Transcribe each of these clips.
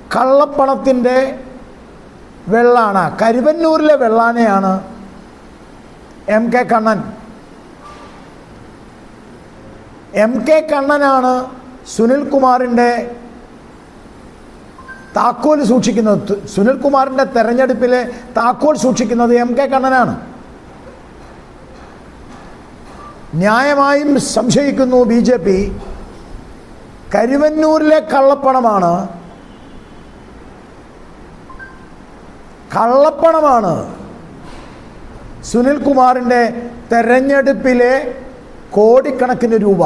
കള്ളപ്പണത്തിൻ്റെ വെള്ളാണ കരുവന്നൂരിലെ വെള്ളാനയാണ് M K Kannan M K കണ്ണനാണ് സുനിൽകുമാറിൻ്റെ താക്കോൽ സൂക്ഷിക്കുന്നത് തു- സുനിൽകുമാറിൻ്റെ തെരഞ്ഞെടുപ്പിലെ താക്കോൽ സൂക്ഷിക്കുന്നത് എം കെ കണ്ണനാണ് ന്യായമായും സംശയിക്കുന്നു ബി ജെ പി കരുവന്നൂരിലെ കള്ളപ്പണമാണ് കള്ളപ്പണമാണ് സുനിൽകുമാറിൻ്റെ തെരഞ്ഞെടുപ്പിലെ കോടിക്കണക്കിന് രൂപ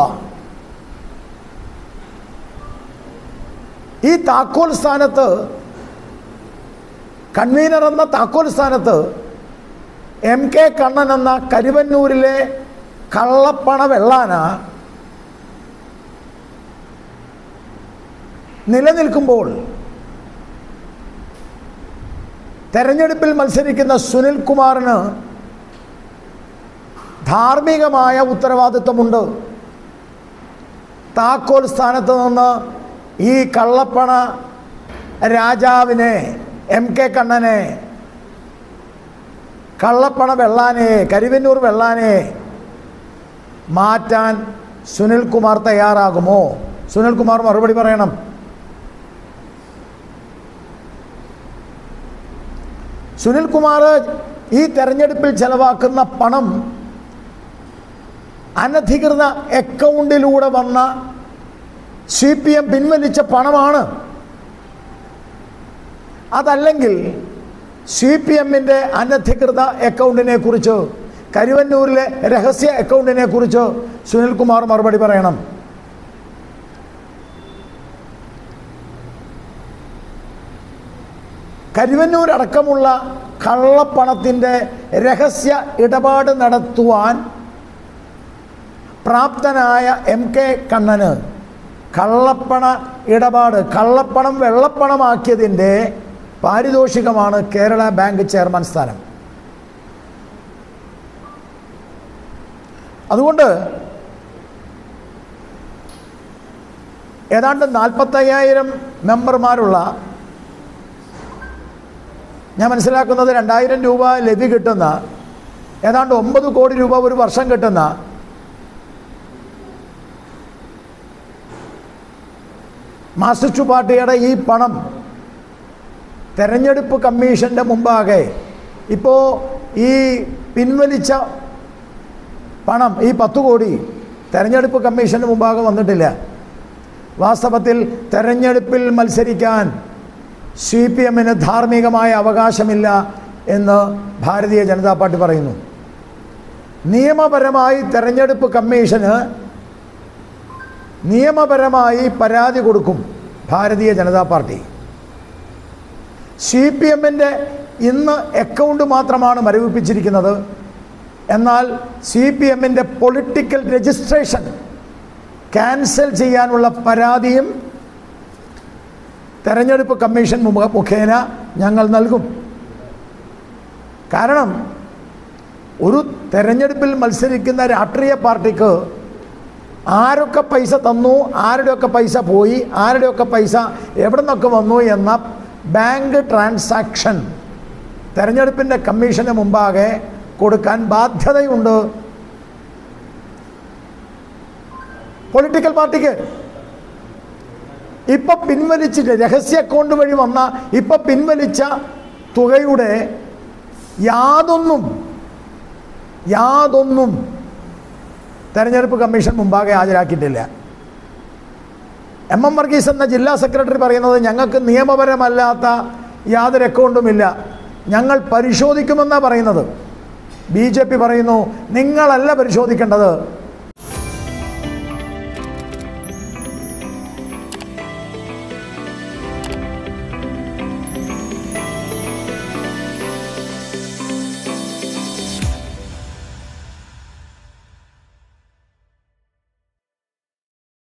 ഈ താക്കോൽ സ്ഥാനത്ത് കൺവീനർ എന്ന താക്കോൽ സ്ഥാനത്ത് എം കെ കണ്ണൻ എന്ന കരുവന്നൂരിലെ കള്ളപ്പണ വെള്ളാന നിലനിൽക്കുമ്പോൾ തെരഞ്ഞെടുപ്പിൽ മത്സരിക്കുന്ന സുനിൽ കുമാറിന് ധാർമ്മികമായ ഉത്തരവാദിത്വമുണ്ട് താക്കോൽ സ്ഥാനത്ത് നിന്ന് ഈ കള്ളപ്പണ രാജാവിനെ എം കെ കണ്ണനെ കള്ളപ്പണ വെള്ളാനെ കരിവന്നൂർ വെള്ളാനെ മാറ്റാൻ സുനിൽകുമാർ തയ്യാറാകുമോ സുനിൽകുമാർ മറുപടി പറയണം സുനിൽകുമാർ ഈ തെരഞ്ഞെടുപ്പിൽ ചെലവാക്കുന്ന പണം അനധികൃത അക്കൗണ്ടിലൂടെ വന്ന സി പി എം പിൻവലിച്ച പണമാണ് അതല്ലെങ്കിൽ സി പി എമ്മിൻ്റെ അനധികൃത അക്കൗണ്ടിനെ കുറിച്ച് കരുവന്നൂരിലെ രഹസ്യ അക്കൗണ്ടിനെ കുറിച്ച് സുനിൽകുമാർ മറുപടി പറയണം കരുവന്നൂർ അടക്കമുള്ള കള്ളപ്പണത്തിൻ്റെ രഹസ്യ ഇടപാട് നടത്തുവാൻ പ്രാപ്തനായ എം കെ കണ്ണന് കള്ളപ്പണ ഇടപാട് കള്ളപ്പണം വെള്ളപ്പണമാക്കിയതിൻ്റെ പാരിതോഷികമാണ് കേരള ബാങ്ക് ചെയർമാൻ സ്ഥാനം അതുകൊണ്ട് ഏതാണ്ട് നാൽപ്പത്തയ്യായിരം മെമ്പർമാരുള്ള ഞാൻ മനസ്സിലാക്കുന്നത് രണ്ടായിരം രൂപ ലഭ്യ കിട്ടുന്ന ഏതാണ്ട് ഒമ്പത് കോടി രൂപ ഒരു വർഷം കിട്ടുന്ന മാർസിസ്റ്റ് പാർട്ടിയുടെ ഈ പണം തെരഞ്ഞെടുപ്പ് കമ്മീഷൻ്റെ മുമ്പാകെ ഇപ്പോൾ ഈ പിൻവലിച്ച പണം ഈ പത്ത് കോടി തെരഞ്ഞെടുപ്പ് കമ്മീഷന് മുമ്പാകെ വന്നിട്ടില്ല വാസ്തവത്തിൽ തെരഞ്ഞെടുപ്പിൽ മത്സരിക്കാൻ സി പി എമ്മിന് ധാർമ്മികമായ അവകാശമില്ല എന്ന് ഭാരതീയ ജനതാ പാർട്ടി പറയുന്നു നിയമപരമായി തെരഞ്ഞെടുപ്പ് കമ്മീഷന് നിയമപരമായി പരാതി കൊടുക്കും ഭാരതീയ ജനതാ പാർട്ടി സി പി എമ്മിൻ്റെ ഇന്ന് അക്കൗണ്ട് മാത്രമാണ് മരവിപ്പിച്ചിരിക്കുന്നത് എന്നാൽ സി പി എമ്മിൻ്റെ പൊളിറ്റിക്കൽ രജിസ്ട്രേഷൻ ക്യാൻസൽ ചെയ്യാനുള്ള പരാതിയും തെരഞ്ഞെടുപ്പ് കമ്മീഷൻ മുഖ- മുഖേന ഞങ്ങൾ നൽകും കാരണം ഒരു തെരഞ്ഞെടുപ്പിൽ മത്സരിക്കുന്ന രാഷ്ട്രീയ പാർട്ടിക്ക് ആരൊക്കെ പൈസ തന്നു ആരുടെയൊക്കെ പൈസ പോയി ആരുടെയൊക്കെ പൈസ എവിടെ നിന്നൊക്കെ വന്നു എന്ന ബാങ്ക് ട്രാൻസാക്ഷൻ തെരഞ്ഞെടുപ്പിൻ്റെ കമ്മീഷന് മുമ്പാകെ കൊടുക്കാൻ ബാധ്യതയുണ്ട് പൊളിറ്റിക്കൽ പാർട്ടിക്ക് ഇപ്പൊ പിൻവലിച്ചിട്ട് രഹസ്യ അക്കൗണ്ട് വഴി വന്ന ഇപ്പൊ പിൻവലിച്ച തുകയുടെ യാതൊന്നും യാതൊന്നും തെരഞ്ഞെടുപ്പ് കമ്മീഷൻ മുമ്പാകെ ഹാജരാക്കിയിട്ടില്ല എം എം വർഗീസ് എന്ന ജില്ലാ സെക്രട്ടറി പറയുന്നത് ഞങ്ങൾക്ക് നിയമപരമല്ലാത്ത യാതൊരു അക്കൗണ്ടുമില്ല ഞങ്ങൾ പരിശോധിക്കുമെന്നാണ് പറയുന്നത് ബി ജെ പി പറയുന്നു നിങ്ങളല്ല പരിശോധിക്കേണ്ടത്